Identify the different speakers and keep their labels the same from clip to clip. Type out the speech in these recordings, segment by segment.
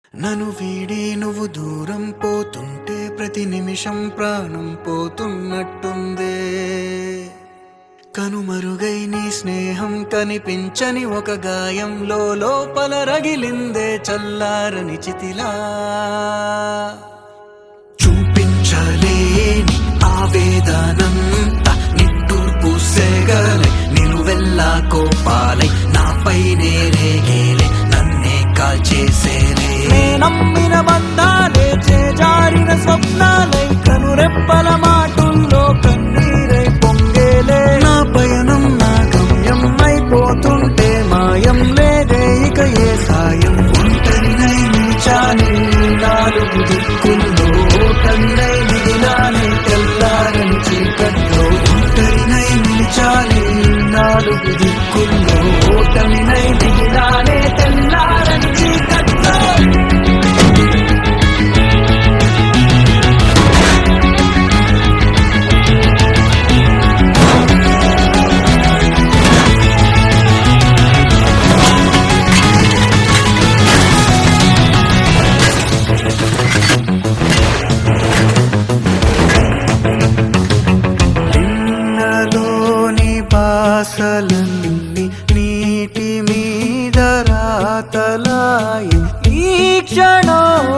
Speaker 1: నన్ను వీడి నువ్వు దూరం పోతుంటే ప్రతి నిమిషం ప్రాణం పోతున్నట్టుందే కనుమరుగై నీ స్నేహం కనిపించని ఒక గాయంలో లోపల రగిలిందే చల్లారని చితిలా చూపించలేని ఆవేదనంత నిట్టూర్పు సెగలై నిలువెల్లా కోపాలై నాపైనే రేగేలే నన్నే కాల్చేసేలే నమ్మిన బంధాలే చేజారిన స్వప్నాలై కనురెప్పల మాటుల్లో కన్నీరై పొంగేలే నా పయనం నా గమ్యం అయిపోతుంటే మాయం లేదే ఇక ఏ సాయం ఒంటరినై నిలిచానే నాలుగు దిక్కుల్లో కన్నై మిగిలానే తెల్లారని చీకట్లో ఒంటరినై నిలిచానే నాలుగు దిక్కుల్లో ఓటమినై మిగిలానే తెల్లారని చీకట్లో నిన్నలోని బాసలన్నీ నీటి మీద రాతలాయి ఈ క్షణం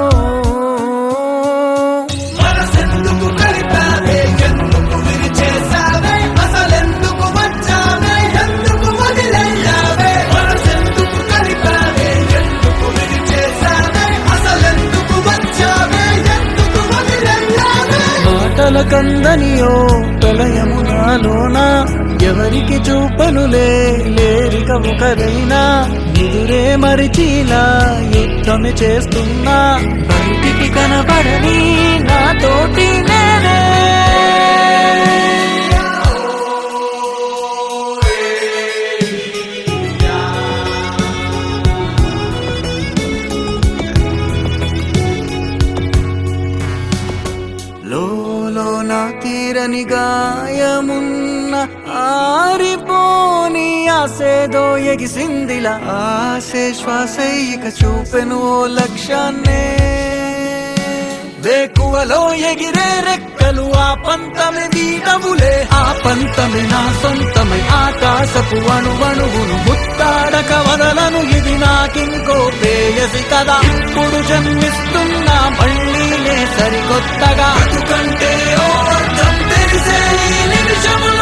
Speaker 1: మనసెందుకు కలిపావే ఎందుకు విరిచేసావే అసలెందుకు వచ్చావే ఎందుకు వదిలేయావే మనసెందుకు కలిపావే ఎందుకు విరిచేసావే అసలెందుకు వచ్చావే ఎందుకు వదిలేయావే మాటల కందనియో ప్రళయము నాలోన ఎవరికి చూపనులే లేరిక ఒకరైనా ఎదురే మరిచిలా యుద్ధమే చేస్తున్నా బయటికి కనబడని నాతోటి నేనే లోలో నా తీరని గాయమున్న ఆరిపోని ఆసేదో ఎగిసిందిలా ఆసే శ్వాసై ఇక చూపెను ఓ లక్ష్యాన్నే వేకువలో ఎగిరే రెక్కలు ఆ పంతమే వీడవులే ఆ పంతమే నా సొంతమై ఆకాశపు అణువణువును ముత్తాడక వదలను ఇది నాకింకో ప్రేయసి కదా ఇప్పుడు జన్మిస్తున్నా మళ్ళీనే సరికొత్తగా కంటే ఓ అర్థం తెలిసే ఈ నిమిషములో